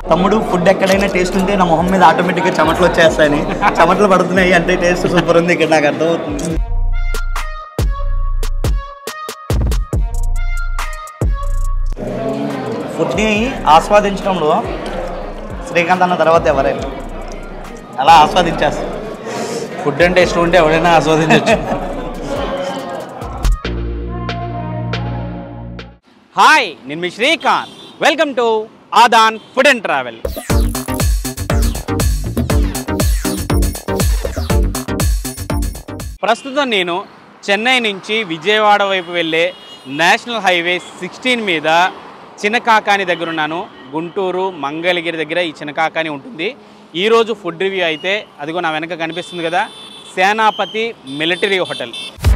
తమ్ముడు ఫుడ్ ఎక్కడైనా టేస్ట్ ఉంటే నా మొహం మీద ఆటోమేటిక్గా చెమటలు వచ్చేస్తాయని చెమటలు పడుతున్నాయి అంటే టేస్ట్ సూపర్ ఉంది ఇక్కడ నాకు అర్థమవుతుంది ఫుడ్ని ఆస్వాదించడంలో శ్రీకాంత్ అన్న తర్వాత ఎవరైనా అలా ఆస్వాదించేస్తారు ఫుడ్ అంటే ఇష్టం ఉంటే ఎవరైనా ఆస్వాదించవచ్చు హాయ్ నేను మీ Srikanth welcome to Aadan food and travel ప్రస్తుతం నేను చెన్నై నుంచి విజయవాడ వైపు వెళ్ళే నేషనల్ హైవే సిక్స్టీన్ మీద చిన్నకాకాని దగ్గర ఉన్నాను గుంటూరు మంగళగిరి దగ్గర ఈ చిన్నకాకాని ఉంటుంది ఈరోజు ఫుడ్ రివ్యూ అయితే అదిగో నా వెనక కనిపిస్తుంది కదా సేనాపతి మిలిటరీ హోటల్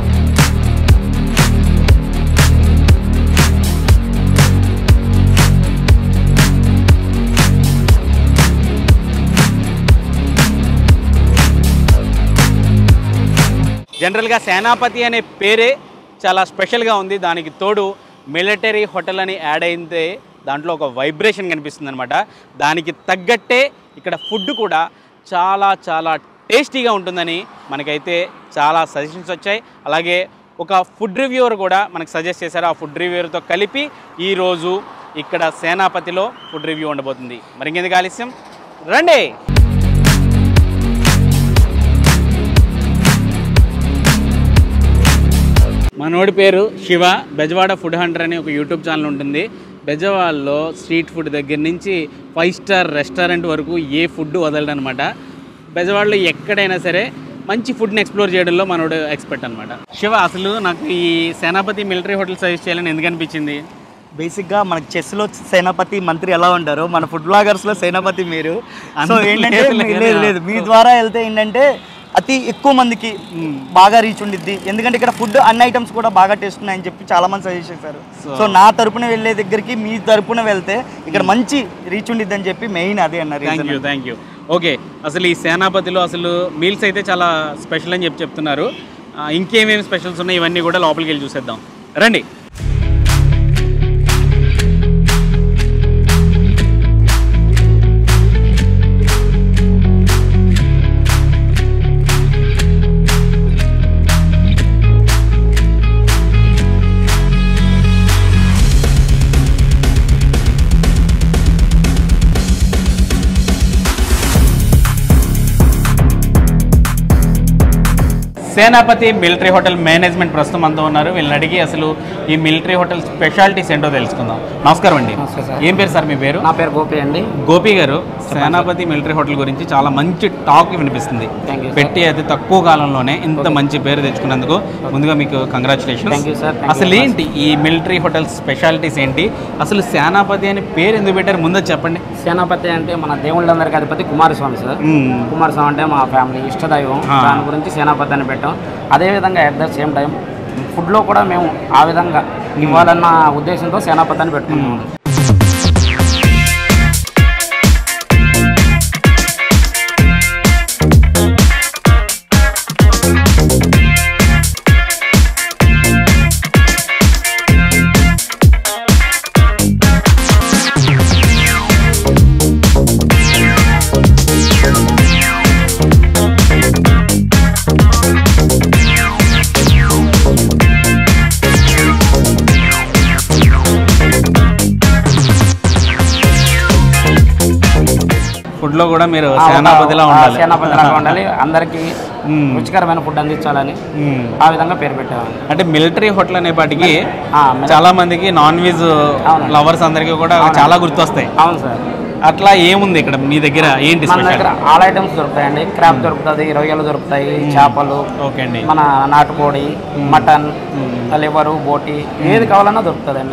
జనరల్గా సేనాపతి అనే పేరే చాలా స్పెషల్గా ఉంది దానికి తోడు మిలిటరీ హోటల్ అని యాడ్ అయితే దాంట్లో ఒక వైబ్రేషన్ కనిపిస్తుంది అనమాట దానికి తగ్గట్టే ఇక్కడ ఫుడ్ కూడా చాలా చాలా టేస్టీగా ఉంటుందని మనకైతే చాలా సజెషన్స్ వచ్చాయి అలాగే ఒక ఫుడ్ రివ్యూవర్ కూడా మనకు సజెస్ట్ చేశారు ఆ ఫుడ్ రివ్యూవర్తో కలిపి ఈరోజు ఇక్కడ సేనాపతిలో ఫుడ్ రివ్యూ ఉండబోతుంది మరి ఇంకెందుకు ఆలస్యం రండి మనోడి పేరు శివ బెజవాడ ఫుడ్ హంటర్ అని ఒక యూట్యూబ్ ఛానల్ ఉంటుంది బెజవాడలో స్ట్రీట్ ఫుడ్ దగ్గర నుంచి ఫైవ్ స్టార్ రెస్టారెంట్ వరకు ఏ ఫుడ్ వదలడు అనమాట బెజవాడలో ఎక్కడైనా సరే మంచి ఫుడ్ని ఎక్స్ప్లోర్ చేయడంలో మనోడు ఎక్స్పర్ట్ అనమాట శివ అసలు నాకు ఈ సేనాపతి మిలిటరీ హోటల్ సజెస్ట్ చేయాలని ఎందుకు అనిపించింది బేసిక్గా మనకి చెస్లో సేనాపతి మంత్రి ఎలా ఉంటారో మన ఫుడ్ బ్లాగర్స్లో సేనాపతి మీరు సో అంత ఏంటంటే లేదు, మీ- లేదు. లేదు లేదు మీ ద్వారా వెళ్తే ఏంటంటే అతి ఎక్కువ మందికి బాగా రీచ్ ఉండిద్ది ఎందుకంటే ఇక్కడ ఫుడ్ అన్ని ఐటమ్స్ కూడా బాగా టేస్ట్ ఉన్నాయని చెప్పి చాలా మంది సజెస్ట్ చేశారు So- సో నా తరపున వెళ్ళే దగ్గరికి మీ తరపున వెళ్తే ఇక్కడ మంచి రీచ్ ఉండిద్ది అని చెప్పి మెయిన్ అదే అన్నారు thank you thank you okay అసలు ఈ సేనాపతిలో అసలు మీల్స్ అయితే చాలా స్పెషల్ అని చెప్పి చెప్తున్నారు ఆ, ఇంకేమేమి స్పెషల్స్ ఉన్నాయి ఇవన్నీ కూడా లోపలికి వెళ్ళి చూసేద్దాం రండి సేనాపతి మిలిటరీ హోటల్ మేనేజ్మెంట్ ప్రస్తుతం అంతా ఉన్నారు వీళ్ళని అడిగి అసలు ఈ మిలిటరీ హోటల్ స్పెషాలిటీస్ ఏంటో తెలుసుకుందాం నమస్కారం అండి నమస్తే సార్. ఏం పేరు సార్ మీ పేరు నా పేరు గోపి అండి గోపి గారు సేనాపతి మిలిటరీ హోటల్ గురించి చాలా మంచి టాక్ వినిపిస్తుంది Thank you, sir. పెట్టి అతి తక్కువ కాలంలోనే ఇంత మంచి పేరు తెచ్చుకున్నందుకు ముందుగా మీకు congratulation Thank you, sir. Thank you అసలు very ఏంటి ఈ మిలిటరీ హోటల్ స్పెషాలిటీస్ ఏంటి అసలు సేనాపతి అని పేరు ఎందుకు పెట్టారు ముందు చెప్పండి సేనాపతి అంటే మన దేవుళ్ళందరికీ అధిపతి కుమారస్వామి సార్ మ్మ్. కుమారస్వామి అంటే మా ఫ్యామిలీ ఇష్టదైవం ఆ. దాని గురించి సేనాపతి అని పెట్టాం అదేవిధంగా అట్ ద సేమ్ టైం ఫుడ్లో కూడా మేము ఆ విధంగా ఇవ్వాలన్న ఉద్దేశంతో సేనాపతి అని పెట్టుకున్నాం ఫుడ్ లో కూడా మీరు ఆ, ఒక- సేనాపతిలా ఆ, ఉండాలి సేనాపతిలాగా ఉండాలి అందరికీ మ్మ్. రుచికరమైన ఫుడ్ అందించాలని మ్మ్. ఆ విధంగా పేరు పెట్టాము అంటే మిలిటరీ హోటల్ అనేపాటికి ఆ, మిలి- చాలా మందికి నాన్ వెజ్ అవును. లవర్స్ అందరికీ కూడా అవును. చాలా గుర్తొస్తాయి అవును సార్ అట్లా ఏముంది ఇక్కడ మీ దగ్గర ఏంటి మన స్పెషల్ దగ్గర ఆల్ ఐటమ్స్ దొరుకుతాయండి క్రాబ్ దొరుకుతుంది రొయ్యలు దొరుకుతాయి చేపలు ఓకే అండి మన నాటుకోడి మటన్ లివరు బోటి ఏది కావాలన్నా దొరుకుతుందండి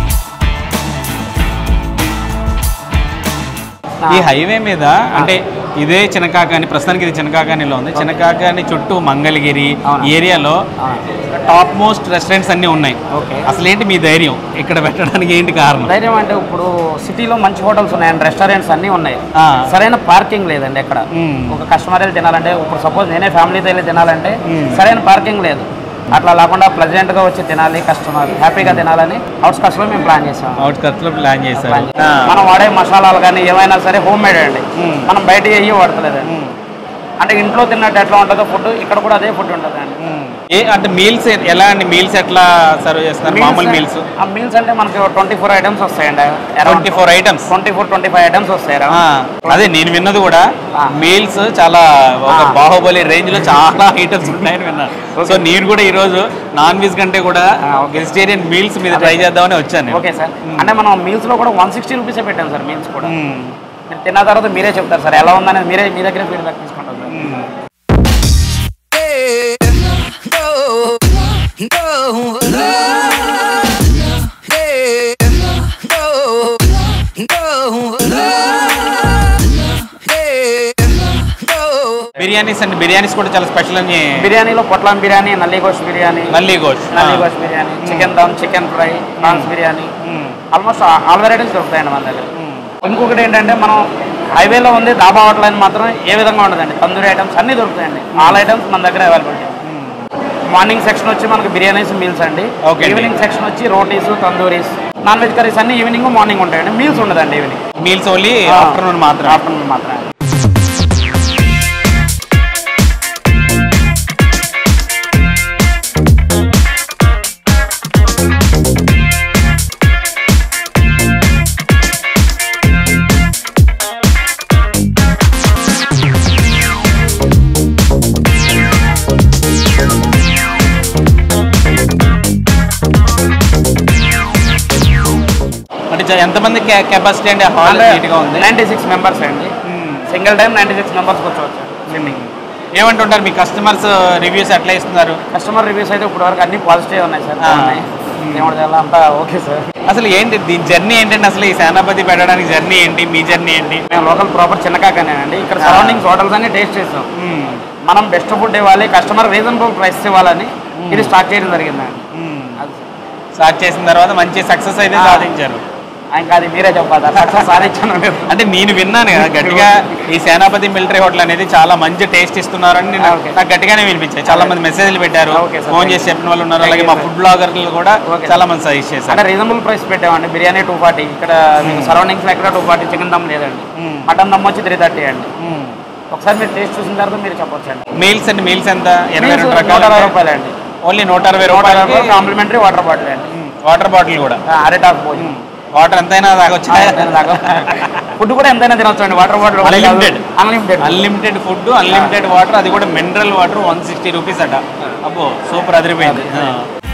ఈ హైవే మీద అంటే ఇదే చినకాకాని ప్రస్తుతానికి ఇది చినకాకానిలో ఉంది చినకాకాని చుట్టూ మంగళగిరి అవునా. ఈ ఏరియాలో ఆ, టాప్ మోస్ట్ రెస్టారెంట్స్ అన్నీ ఉన్నాయి ఓకే అసలు ఏంటి మీ ధైర్యం ఇక్కడ పెట్టడానికి ఏంటి కారణం ధైర్యం అంటే ఇప్పుడు సిటీలో మంచి హోటల్స్ ఉన్నాయండి రెస్టారెంట్స్ అన్నీ ఉన్నాయి ఆ. సరైన పార్కింగ్ లేదండి ఎక్కడ మ్మ్. ఒక కస్టమర్ వెళ్ళి తినాలంటే ఇప్పుడు సపోజ్ నేనే ఫ్యామిలీతో వెళ్ళి తినాలంటే మ్మ్. సరైన పార్కింగ్ లేదు అట్లా లేకుండా ప్లెజెంట్ గా వచ్చి తినాలి కస్టమర్ హ్యాపీగా తినాలని అవుట్స్కట్స్ లో మేము ప్లాన్ చేసాం అవుట్ కట్స్ లో ప్లాన్ చేశారు ప్లాన్ చేసాం. ఆ. మనం వాడే మసాలాలు కానీ ఏమైనా సరే హోమ్ మేడ్ అండి మ్మ్. మనం బయట అయ్యి వాడతలేదండి మ్మ్. అంటే ఇంట్లో తిన్నట్టు ఎట్లా ఉంటుందో ఫుడ్ ఇక్కడ కూడా అదే ఫుడ్ ఉంటుందండి ఏ అంటే మీల్స్ ఎలా అండి మీల్స్ ఎట్లా సర్వ్ చేస్తున్నారు మామూలు మీల్స్ ఆ మీల్స్ అంటే మనకి ట్వంటీ ఫోర్ ఐటమ్స్ వస్తాయండి twenty four items twenty four twenty five items వస్తాయి around. అదే నేను విన్నది కూడా ఆ. మీల్స్ చాలా ఒక ఆ. బాహుబలి రేంజ్ లో చాలా ఐటమ్స్ ఉన్నాయని విన్నాను సో నేను కూడా ఈ రోజు నాన్ వెజ్ కంటే కూడా ఆ, ఓకే. వెజిటేరియన్ మీల్స్ మీద ట్రై చేద్దామని వచ్చాను నేను. ఓకే సార్ అంటే మనం మీల్స్ లో కూడా వన్ సిక్స్టీ రూపీస్ పెట్టాం సార్ మీల్స్ కూడా మ్మ్. మీరు తిన్న తర్వాత మీరే చెప్తారు సార్ ఎలా ఉందనేది మీరే మీ దగ్గర ఫీడ్బ్యాక్ తీసుకుంటారు సార్ మ్మ్. బిర్యానీస్ అండి బిర్యానీస్ కూడా చాలా స్పెషల్ అని బిర్యానీలో పొట్లం biryani nalli gosht biryani nalli gosht nalli gosht biryani chicken dum chicken fry prawns biryani almost all varieties దొరుకుతాయండి మన దగ్గర ఇంకొకటి ఏంటంటే మనం హైవేలో ఉంది దాబా హోటల్ అని మాత్రం ఏ విధంగా ఉండదండి తందూరి ఐటమ్స్ అన్నీ దొరుకుతాయండి ఆల్ ఐటమ్స్ మన దగ్గర అవైలబిలిటీ మార్నింగ్ సెక్షన్ వచ్చి మనకి బిర్యానీస్ మీల్స్ అండి Okay అండి. ఈవినింగ్ సెక్షన్ వచ్చి rotis tandooris non veg curries అన్ని ఈవినింగ్ మార్నింగ్ ఉంటాయండి మీల్స్ ఉండదండి ఈవినింగ్ మీల్స్ ఓన్లీ ఆ. ఆఫ్టర్నూన్ మాత్రం ఆఫ్టర్నూన్ మాత్రమే అంటే జ- ఎంతమంది కెపాసిటీ అండి హాల్ నీట్గా ఉంది నైంటీ సిక్స్ మెంబర్స్ అండి single time ninety six members కూర్చోవచ్చు ఏమంటుంటారు మీ కస్టమర్స్ రివ్యూస్ ఎట్లా ఇస్తున్నారు కస్టమర్ రివ్యూస్ అయితే ఇప్పుడు వరకు అన్ని పాజిటివ్ ఉన్నాయి సార్ ఆ. బాగున్నాయి దేవుడి వల్ల అంతా ఓకే సార్ అసలు ఏంటి దీని జర్నీ ఏంటంటే అసలు ఈ సేనాపతి పెట్టడానికి జర్నీ ఏంటి మీ జర్నీ ఏంటి మేము లోకల్ ప్రాపర్ చిన్నకాకనేనండి ఇక్కడ ఆ. సరౌండింగ్స్ హోటల్స్ అన్ని టేస్ట్ చేసాం మ్మ్. మనం బెస్ట్ ఫుడ్ ఇవ్వాలి కస్టమర్ రీజనబుల్ ప్రైస్ ఇవ్వాలని ఇది స్టార్ట్ చేయడం జరిగిందండి మ్మ్. అది స్టార్ట్ చేసిన తర్వాత మంచి సక్సెస్ అయితే ఆ. సాధించారు ఇంకా అది మీరే చెప్పాలి సక్సెస్ సాధించాను మీరు అంటే నేను విన్నాను కదా గట్టిగా ఈ సేనాపతి మిలిటరీ హోటల్ అనేది చాలా మంచి టేస్ట్ ఇస్తున్నారని నేను- ఓకే. నాకు గట్టిగానే వినిపించాయి చాలా మంది మెసేజ్లు పెట్టారు ఓకే సార్. ఫోన్ చేసి చెప్పిన వాళ్ళు ఉన్నారు Thank అలాగే you మా సార్. ఫుడ్ బ్లాగర్లు కూడా ఓకే చాలా మంది సజెస్ట్ అంటే చేశారు రీజనబుల్ ప్రైస్ పెట్టామండి బిర్యానీ టూ ఫార్టీ ఇక్కడ మీకు సరౌండింగ్స్ లో ఎక్కడ టూ ఫార్టీ చికెన్ దమ్ లేదండి మ్మ్. మటన్ దమ్ వచ్చి త్రీ థర్టీ అండి మ్మ్. ఒకసారి మీరు టేస్ట్ చూసిన తర్వాత మీరు చెప్పొచ్చు అండి మీల్స్ అండి మీల్స్ ఎంత ఎనభై Meals రెండు నూట అరవై రకాలు రూపాయలు అండి ఓన్లీ నూట అరవై నూట అరవై రూపాయలకి కాంప్లిమెంటరీ వాటర్ బాటిల్ అండి వాటర్ బాటిల్ కూడా అరిటాక్ భోజనం వాటర్ ఎంతైనా తాగొచ్చు ఫుడ్ కూడా ఎంతైనా తినొచ్చు అండి water bottle Unlimited. Unlimited unlimited food unlimited water అది కూడా mineral water one sixty rupees అట అబ్బో సూపర్ అదిరిపోయింది ఆ.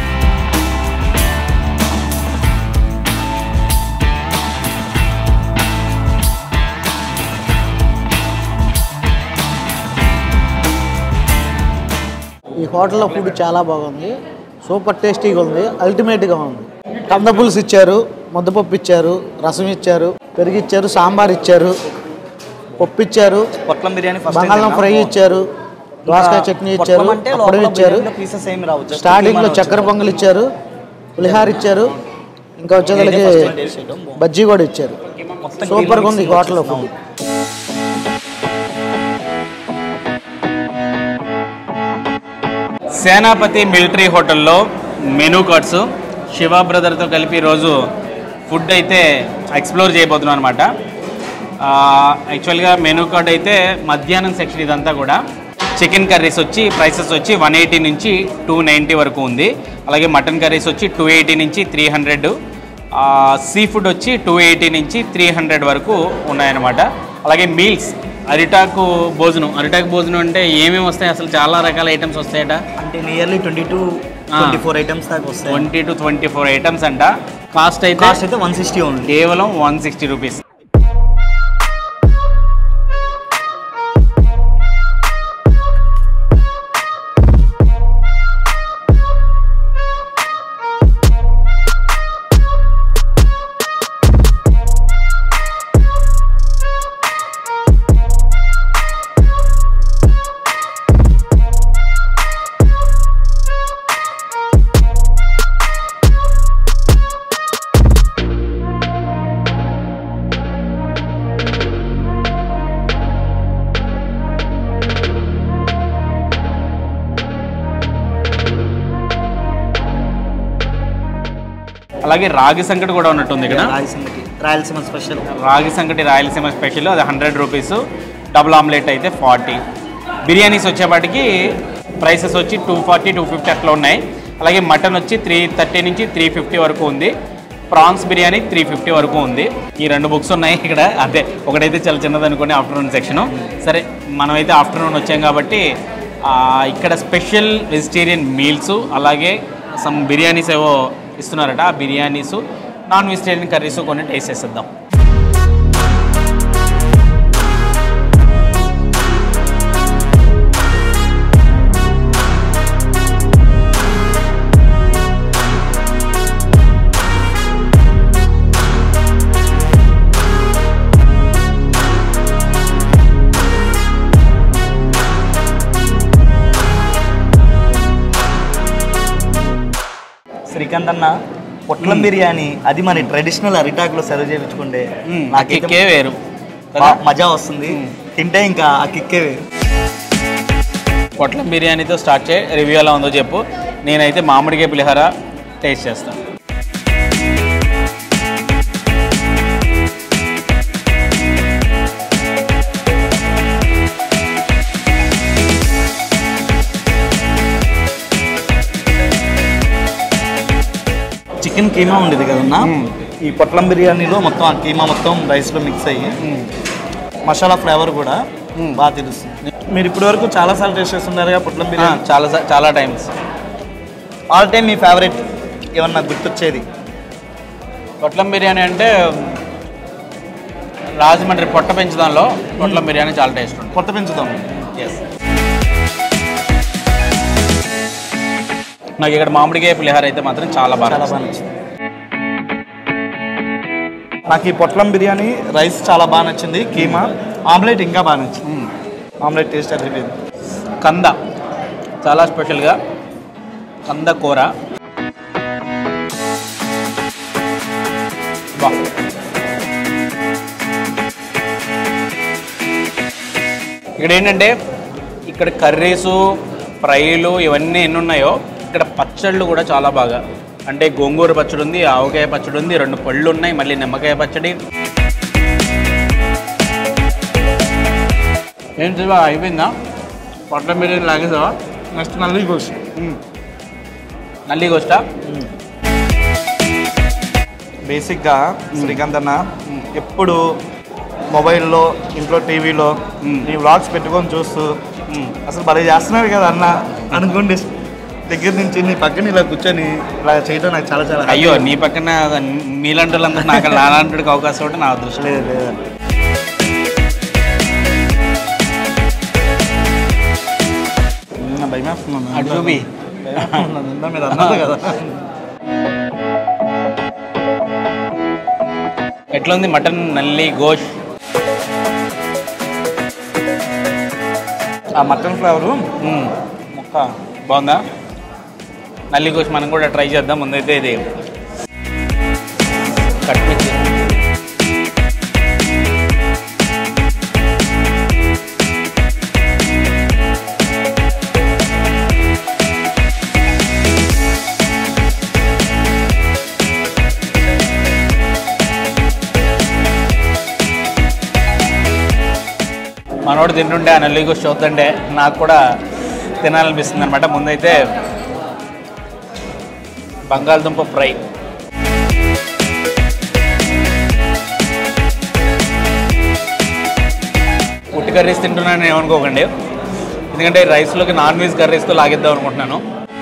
ఈ హోటల్లో ఫుడ్ చాలా బాగుంది సూపర్ టేస్టీగా ఉంది అల్టిమేట్గా ఉంది కంద పులుసు ఇచ్చారు ముద్దపప్పు ఇచ్చారు రసం ఇచ్చారు పెరుగు ఇచ్చారు సాంబార్ ఇచ్చారు పప్పు ఇచ్చారు పొట్లం బిర్యానీ ఫస్ట్ బంగాళం ఫ్రై ఇచ్చారు దోసకాయ చట్నీ ఇచ్చారు అంటే అప్పడం ఇచ్చారు పీసెస్ ఏమి రావు just స్టార్టింగ్లో కీమా చక్కెర పొంగల్ ఇచ్చారు పులిహార ఇచ్చారు ఇంకా వచ్చేదానికి ఇదే first time taste చేయడం. బజ్జీ కూడా ఇచ్చారు మొత్తం సూపర్గా కీమా ఉంది ఈ mixing హోటల్లో వచ్చేసి ఫుడ్ సేనాపతి మిలిటరీ హోటల్లో మెనూ కార్డ్స్ శివ బ్రదర్తో కలిపి ఈరోజు ఫుడ్ అయితే ఎక్స్ప్లోర్ చేయబోతున్నాం అనమాట యాక్చువల్గా మెనూ కార్డ్ అయితే మధ్యాహ్నం సెక్షన్ ఇదంతా కూడా చికెన్ కర్రీస్ వచ్చి ప్రైసెస్ వచ్చి వన్ ఎయిటీ నుంచి టూ నైంటీ వరకు ఉంది అలాగే మటన్ కర్రీస్ వచ్చి టూ ఎయిటీ నుంచి త్రీ హండ్రెడ్ సీ ఫుడ్ వచ్చి టూ ఎయిటీ నుంచి త్రీ హండ్రెడ్ వరకు ఉన్నాయన్నమాట అలాగే మీల్స్ అరిటాకు భోజనం అరిటాకు భోజనం అంటే ఏమేమి వస్తాయి అసలు చాలా రకాల ఐటమ్స్ వస్తాయట అంటే nearly twenty two twenty four items దాకా వస్తాయి twenty two twenty four items అంట కాస్ట్ అయితే కాస్ట్ అయితే వన్ సిక్స్టీ ఉంది కేవలం వన్ సిక్స్టీ రూపీస్ అలాగే రాగి సంకటి కూడా ఉన్నట్టుంది ఇక్కడ రాయలసీమకి రాయలసీమ స్పెషల్ రాగి సంకటి రాయలసీమ స్పెషల్ అది హండ్రెడ్ రూపీస్ డబుల్ ఆమ్లెట్ అయితే ఫార్టీ బిర్యానీస్ వచ్చేపాటికి ప్రైసెస్ వచ్చి టూ ఫార్టీ టూ ఫిఫ్టీ అట్లా ఉన్నాయి అలాగే మటన్ వచ్చి త్రీ థర్టీ నుంచి త్రీ ఫిఫ్టీ వరకు ఉంది ప్రాన్స్ బిర్యానీ త్రీ ఫిఫ్టీ వరకు ఉంది ఈ రెండు బుక్స్ ఉన్నాయి ఇక్కడ అదే ఒకటైతే చాలా చిన్నది అనుకోండి ఆఫ్టర్నూన్ సెక్షన్ సరే మనమైతే ఆఫ్టర్నూన్ వచ్చాం కాబట్టి ఆ, ఇక్కడ స్పెషల్ వెజిటేరియన్ మీల్స్ అలాగే సమ్ బిర్యానీస్ ఏవో ఇస్తున్నారట ఆ బిర్యానీస్ నాన్ వెజిటేరియన్ కర్రీస్ కొన్ని టేస్ట్ చేసేద్దాం శ్రీకాంత్ అన్న పొట్లం బిర్యానీ అది మన ట్రెడిషనల్ అరిటాకులో సర్వ్ చేయించుకుంటే ఆ నాకైతే కిక్కే వేరు బా- మజా వస్తుంది తింటే ఇంకా ఆ కిక్కే వేరు పొట్లం బిర్యానీతో స్టార్ట్ చేయి రివ్యూ ఎలా ఉందో చెప్పు నేనైతే మామిడికాయ పులిహోర టేస్ట్ చేస్తాను చికెన్ కీమా ఉండేది కదన్నా ఈ పొట్లం బిర్యానీలో మొత్తం ఆ కీమా మొత్తం రైస్లో మిక్స్ అయ్యి మసాలా ఫ్లేవర్ కూడా బాగా తెలుస్తుంది మీరు ఇప్పటి వరకు చాలా సార్లు టేస్ట్ చేస్తున్నారుగా పొట్లం బిర్యానీ చాలా సా- చాలా టైమ్స్ ఆల్ టైమ్ మీ ఫేవరెట్ ఏమన్నా గుర్తొచ్చేది పొట్లం బిర్యానీ అంటే రాజమండ్రి పొట్ట పెంచడంలో పొట్లం బిర్యానీ చాలా టేస్ట్ ఉంటుంది పొట్ట పెంచుదాం ఎస్ నాకు ఇక్కడ మామిడికాయ పులిహోర అయితే మాత్రం చాలా బాగా చాలా బాగా నచ్చింది. నచ్చింది నాకు ఈ పొట్లం బిర్యానీ రైస్ చాలా బాగా నచ్చింది కీమా ఆమ్లెట్ ఇంకా బాగా నచ్చింది మ్మ్. ఆమ్లెట్ టేస్ట్ అదిరిపోయింది కంద చాలా స్పెషల్గా కంద కూర బా. ఇక్కడ ఏంటంటే ఇక్కడ కర్రీసు ఫ్రైలు ఇవన్నీ ఎన్ని ఉన్నాయో ఇక్కడ పచ్చళ్ళు కూడా చాలా బాగా అంటే గోంగూర పచ్చడి ఉంది ఆవకాయ పచ్చడి ఉంది రెండు పళ్ళు ఉన్నాయి మళ్ళీ నిమ్మకాయ పచ్చడి ఏం శివ అయిపోయిందా పొట్ల బిర్యానీ లాగేసావా నెక్స్ట్ నల్లి గోష్ నల్లి గోష్ట బేసిక్గా శ్రీకాంత్ అన్న ఎప్పుడు మొబైల్లో ఇంట్లో టీవీలో మ్మ్. ఈ వ్లాగ్స్ పెట్టుకొని చూస్తూ అసలు భలే చేస్తున్నారు కదా అన్న అనుకోండి దగ్గర నుంచి నీ పక్కన ఇలా కూర్చొని ఇలా చేయడం నాకు చాలా చాలా అయ్యో నీ పక్కన మీలాంటి వాళ్ళందరూ నాకు నాలాంటికి అవకాశం ఉంటే నా అదృష్టం లేదు లేదు భయమేస్తున్నాను అటు చూపి. భయమేస్తున్నాను. ఇందా మీరు అన్నారు కదా ఎట్లుంది మటన్ నల్లి గోష్ ఆ మటన్ ఫ్లేవరు మ్మ్. మొక్క బాగుందా నల్లి గోష్ మనం కూడా ట్రై చేద్దాం ముందైతే ఇది కట్మిర్చి మనోడు తింటుంటే ఆ నల్లి గోష్ చూస్తుంటే నాకు కూడా తినాలనిపిస్తుంది అనమాట ముందైతే బంగాళదుంప ఫ్రై ఉట్టి కర్రీస్ తింటున్నాను ఏమనుకోకండి ఎందుకంటే రైస్లోకి నాన్ వెజ్ కర్రీస్తో లాగిద్దాం అనుకుంటున్నాను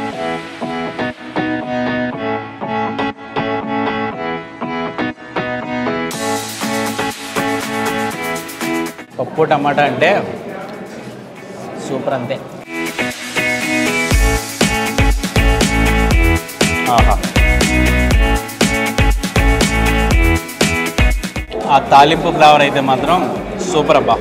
పప్పు టమాటా అంటే సూపర్ అంతే ఆహా ఆ తాలింపు ఫ్లేవర్ అయితే మాత్రం సూపర్ అబ్బా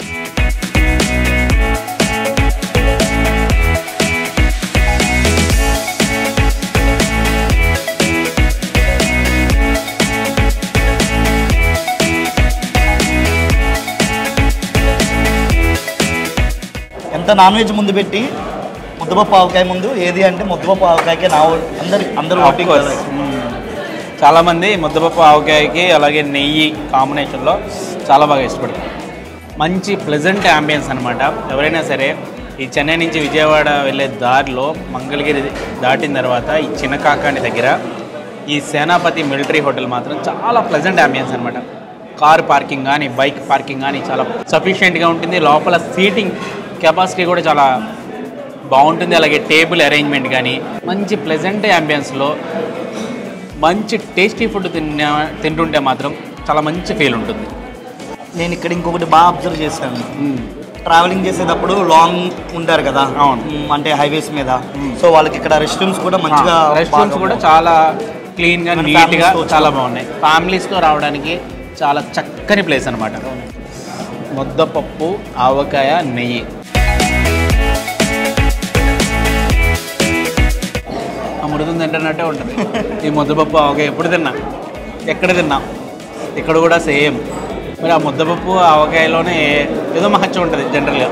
ఎంత నాన్ వెజ్ ముందు పెట్టి ముద్దపప్పు ఆవకాయ ముందు ఏది అంటే ముద్దపప్పు ఆవకాయకే నా ఓ- అందరి అందరూ Of ఓటింగ్ course. కదా. చాలామంది ముద్దపప్పు ఆవకాయకి అలాగే నెయ్యి కాంబినేషన్లో చాలా బాగా ఇష్టపడతారు మంచి ప్లెజెంట్ యాంబియన్స్ అనమాట ఎవరైనా సరే ఈ చెన్నై నుంచి విజయవాడ వెళ్ళే దారిలో మంగళగిరి దాటిన తర్వాత ఈ చిన్నకాకాని దగ్గర ఈ సేనాపతి మిలిటరీ హోటల్ మాత్రం చాలా ప్లెజెంట్ యాంబియన్స్ అనమాట కార్ పార్కింగ్ కానీ బైక్ పార్కింగ్ కానీ చాలా సఫిషియెంట్గా ఉంటుంది లోపల సీటింగ్ కెపాసిటీ కూడా చాలా బాగుంటుంది అలాగే టేబుల్ అరేంజ్మెంట్ కానీ మంచి ప్లెజెంట్ యాంబియన్స్లో మంచి టేస్టీ ఫుడ్ తిన్న తింటుంటే మాత్రం చాలా మంచి ఫీల్ ఉంటుంది నేను ఇక్కడ ఇంకొకటి బాగా అబ్జర్వ్ చేశాను ట్రావెలింగ్ చేసేటప్పుడు లాంగ్ ఉంటారు కదా అవును. మ్, అంటే హైవేస్ మీద సో వాళ్ళకి ఇక్కడ రెస్ట్ రూమ్స్ కూడా మంచిగా రెస్టారెంట్స్ బాగా కూడా చాలా క్లీన్గా మన నీట్గా families తో చాలా బాగున్నాయి ఫ్యామిలీస్తో రావడానికి చాలా చక్కని ప్లేస్ అనమాట ముద్దపప్పు ఆవకాయ నెయ్యి అమృతం తింటున్నట్టే ఉంటుంది ఈ ముద్దపప్పు ఆవకాయ ఎప్పుడు తిన్నా ఎక్కడ తిన్నా ఇక్కడ కూడా సేమ్ మరి ఆ ముద్దపప్పు ఆవకాయలోనే ఏదో మహత్యం ఉంటుంది జనరల్గా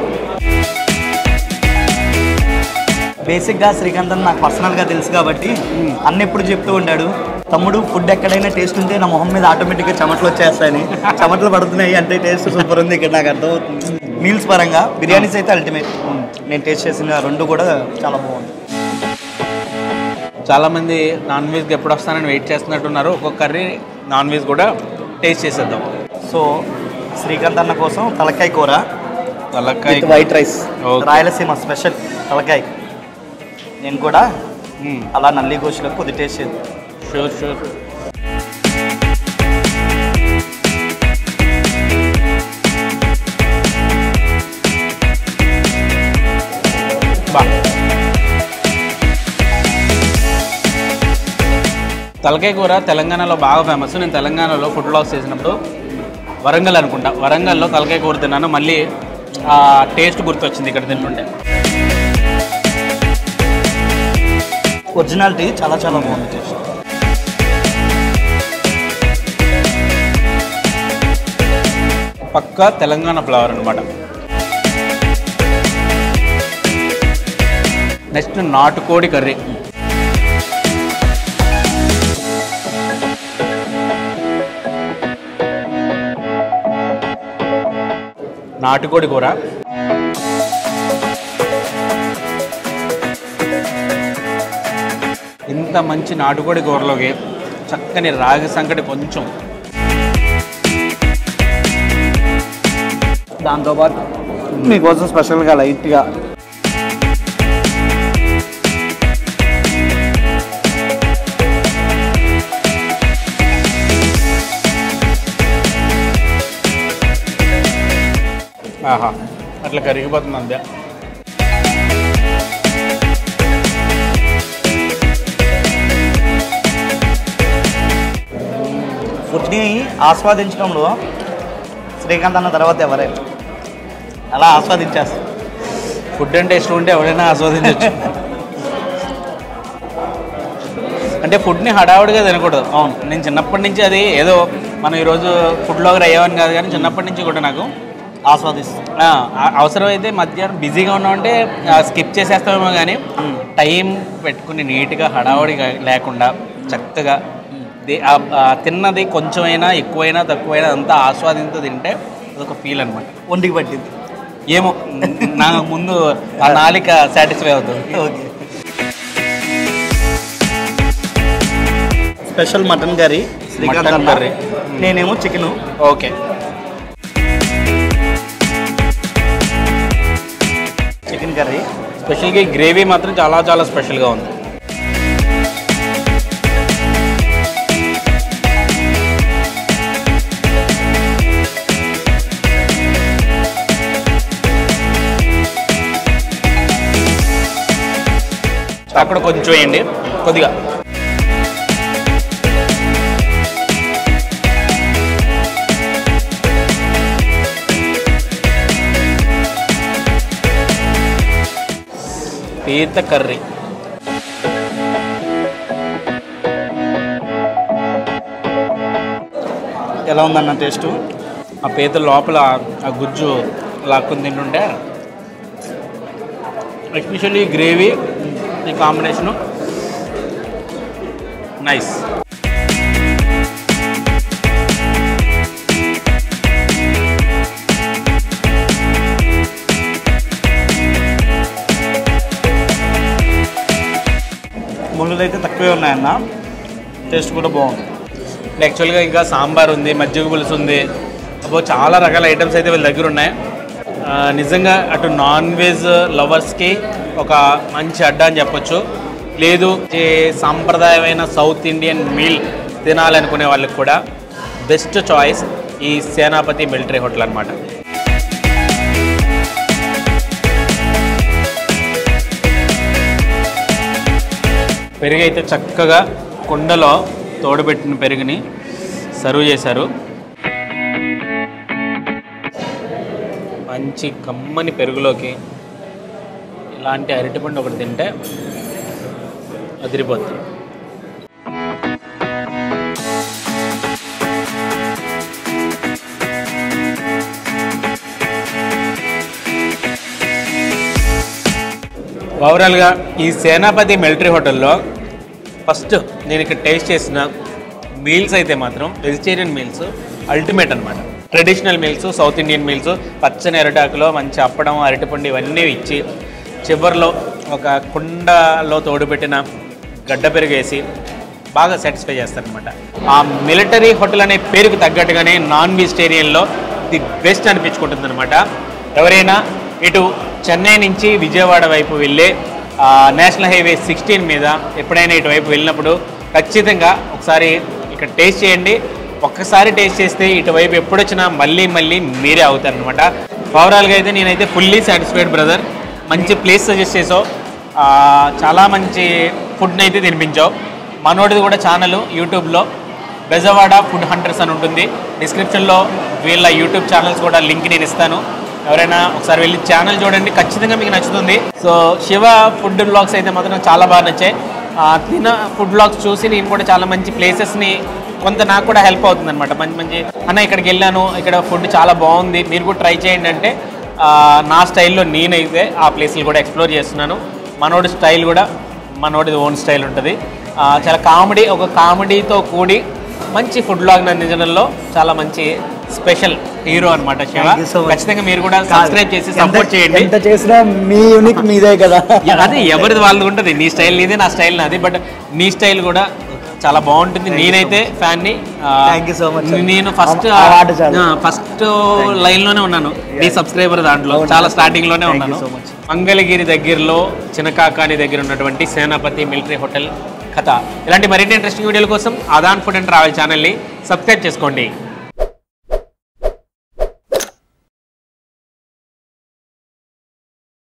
బేసిక్గా శ్రీకాంత్ అని నాకు పర్సనల్గా తెలుసు కాబట్టి అన్న ఎప్పుడు చెప్తూ ఉంటాడు తమ్ముడు ఫుడ్ ఎక్కడైనా టేస్ట్ ఉంటే నా మొహం మీద ఆటోమేటిక్గా చెమటలు వచ్చేస్తాయని చెమటలు పడుతున్నాయి అంటే టేస్ట్ సూపర్ ఉంది ఇక్కడ నాకు అర్థమవుతుంది మీల్స్ పరంగా బిర్యానీస్ అయితే అల్టిమేట్ నేను టేస్ట్ చేసిన రెండు కూడా చాలా బాగుంది చాలామంది నాన్ వెజ్కి ఎప్పుడు వస్తానని వెయిట్ చేస్తున్నట్టున్నారు ఒక్కొక్క కర్రీ నాన్ వెజ్ కూడా టేస్ట్ చేసేద్దాం సో శ్రీకాంత్ అన్న కోసం తలకాయ కూర తలకాయ with white rice Okay. Rayalaseema special తలకాయ నేను కూడా మ్మ్. అలా నల్లి గోషులకు కొద్ది టేస్ట్ చేద్దాం షూర్ షూర్ బా తలకాయ కూర తెలంగాణలో బాగా ఫేమస్ నేను తెలంగాణలో ఫుడ్ బ్లాగ్స్ చేసినప్పుడు వరంగల్ అనుకుంటా వరంగల్లో తలకాయ కూర తిన్నాను మళ్ళీ ఆ టేస్ట్ గుర్తొచ్చింది ఇక్కడ తింటుంటే ఒరిజినాలిటీ చాలా చాలా బాగుంది టేస్ట్ పక్కా తెలంగాణ ఫ్లవర్ అనమాట నెక్స్ట్ నాటుకోడి కర్రీ నాటుకోడి కూర ఇంత మంచి నాటుకోడి కూరలోకి చక్కని రాగి సంకటి కొంచెం దాంతోపాటు మీకోసం స్పెషల్గా లైట్గా ఆహా అట్లా కరిగిపోతుంది అంతే ఫుడ్ని ఆస్వాదించడంలో శ్రీకాంత్ అన్న తర్వాత ఎవరే అలా ఆస్వాదించేస్తారు ఫుడ్ అంటే ఇష్టం ఉంటే ఎవరైనా ఆస్వాదించవచ్చు అంటే ఫుడ్ని హడావుడిగా తినకూడదు అవును నేను చిన్నప్పటి నుంచి అది ఏదో మనం ఈరోజు ఫుడ్ బ్లాగర్ అయ్యామని కాదు కానీ చిన్నప్పటి నుంచి కూడా నాకు ఆస్వాదిస్తాం ఆ, ఆ- అవసరమైతే మధ్యాహ్నం బిజీగా ఉన్నామంటే స్కిప్ చేసేస్తామేమో కానీ టైం పెట్టుకుని నీట్గా హడావుడిగా లేకుండా చక్కగా ది- ఆ- ఆ తిన్నది కొంచెమైనా ఎక్కువైనా తక్కువైనా అంతా ఆస్వాదించు తింటే అదొక ఫీల్ అనమాట ఒంటికి పట్టింది ఏమో నాకు ముందు ఆ నాలిక సాటిస్ఫై అవుతుంది okay special mutton curry Srikanth mutton అన్న. కర్రీ. నేనేమో చికెన్ ఓకే చికెన్ కర్రీ స్పెషల్గా ఈ గ్రేవీ మాత్రం చాలా చాలా స్పెషల్గా ఉంది అక్కడ కొంచెం వేయండి కొద్దిగా పీత కర్రీ ఎలా ఉందన్న టేస్ట్ ఆ పీత లోపల ఆ గుజ్జు లాక్కుని తింటుంటే ఎస్పెషల్లీ గ్రేవీ ఈ కాంబినేషను నైస్ బిల్లులు అయితే తక్కువే ఉన్నాయన్న టేస్ట్ కూడా బాగుంది యాక్చువల్గా ఇంకా సాంబార్ ఉంది మజ్జిగ పులుసు ఉంది అబ్బో చాలా రకాల ఐటమ్స్ అయితే వీళ్ళ దగ్గర ఉన్నాయి ఆ, నిజంగా అటు నాన్ వెజ్ లవర్స్కి ఒక మంచి అడ్డా అని చెప్పొచ్చు లేదు ఈ సాంప్రదాయమైన సౌత్ ఇండియన్ మీల్ తినాలనుకునే వాళ్ళకి కూడా బెస్ట్ చాయిస్ ఈ సేనాపతి మిలిటరీ హోటల్ అనమాట పెరుగు అయితే చక్కగా కుండలో తోడబెట్టిన పెరుగుని సర్వ్ చేశారు మంచి కమ్మని పెరుగులోకి ఇలాంటి అరటిపండు ఒకటి తింటే అదిరిపోతుంది ఓవరాల్గా ఈ సేనాపతి మిలిటరీ హోటల్లో ఫస్ట్ నేను ఇక్కడ టేస్ట్ చేసిన మీల్స్ అయితే మాత్రం వెజిటేరియన్ మీల్స్ అల్టిమేట్ అనమాట traditional meals south Indian meals పచ్చని అరిటాకులో మంచి అప్పడం అరటిపండు ఇవన్నీ ఇచ్చి చివరిలో ఒక కుండలో తోడుపెట్టిన గడ్డ పెరుగు వేసి బాగా సాటిస్ఫై చేస్తారనమాట ఆ మిలిటరీ హోటల్ అనే పేరుకు తగ్గట్టుగానే నాన్ వెజిటేరియన్లో ది బెస్ట్ అనిపించుకుంటుంది అనమాట ఎవరైనా ఇటు చెన్నై నుంచి విజయవాడ వైపు వెళ్ళే ఆ, నేషనల్ హైవే సిక్స్టీన్ మీద ఎప్పుడైనా ఇటువైపు వెళ్ళినప్పుడు ఖచ్చితంగా ఒకసారి ఇక్కడ టేస్ట్ చేయండి ఒక్కసారి టేస్ట్ చేస్తే ఇటువైపు ఎప్పుడు వచ్చినా మళ్ళీ మళ్ళీ మీరే అవుతారనమాట ఓవరాల్గా అయితే నేనైతే ఫుల్లీ సాటిస్ఫైడ్ బ్రదర్ మంచి ప్లేస్ సజెస్ట్ చేసావు ఆ, చాలా మంచి ఫుడ్ని అయితే తినిపించావు మనోడిది కూడా ఛానల్ యూట్యూబ్లో బెజవాడ ఫుడ్ హంటర్స్ అని ఉంటుంది డిస్క్రిప్షన్లో వీళ్ళ యూట్యూబ్ ఛానల్స్ కూడా లింక్ నేను ఇస్తాను ఎవరైనా ఒకసారి వెళ్ళి ఛానల్ చూడండి ఖచ్చితంగా మీకు నచ్చుతుంది సో శివ ఫుడ్ బ్లాగ్స్ అయితే మాత్రం చాలా బాగా నచ్చాయి ఆ, తిన ఫుడ్ బ్లాగ్స్ చూసి నేను కూడా చాలా మంచి ప్లేసెస్ని కొంత నాకు కూడా హెల్ప్ అవుతుంది అనమాట మంచి మంచి అన్న ఇక్కడికి వెళ్ళాను ఇక్కడ ఫుడ్ చాలా బాగుంది మీరు కూడా ట్రై చేయండి అంటే ఆ, నా స్టైల్లో నేనైతే ఆ ప్లేస్లు కూడా ఎక్స్ప్లోర్ చేస్తున్నాను మనోడి స్టైల్ కూడా మనోడిది ఓన్ స్టైల్ ఉంటుంది ఆ, చాలా కామెడీ ఒక కామెడీతో కూడి మంచి ఫుడ్ బ్లాగ్ అందించడంలో చాలా మంచి స్పెషల్ హీరో అనమాట Shiva Thank you so much. ఖచ్చితంగా మీరు కూడా సబ్స్క్రైబ్ చేసి సపోర్ట్ చేయండి ఎంత చేసినా మీ యూనిక్ మీదే కదా యా, అదే ఎవరిది వాళ్ళది ఉంటుంది నీ స్టైల్ నీది నా స్టైల్ నాది బట్ నీ స్టైల్ కూడా చాలా బాగుంటుంది నేనైతే ఫ్యాన్ ని ఆ, Thank you so much, sir. నేను ఫస్ట్ ఆ మాట చాలు. ఫస్ట్ లైన్ లోనే ఉన్నాను నీ సబ్స్క్రైబర్ దాంట్లో చాలా స్టార్టింగ్ లోనే Thank you ఉన్నాను so much. మంగళగిరి దగ్గరలో చినకాకాని దగ్గర ఉన్నటువంటి సేనాపతి మిలిటరీ హోటల్ కథ ఇలాంటి మరిన్ని ఇంట్రెస్టింగ్ వీడియోల కోసం అదాన్ ఫుడ్ అండ్ ట్రావెల్ ఛానల్ని సబ్స్క్రైబ్ చేసుకోండి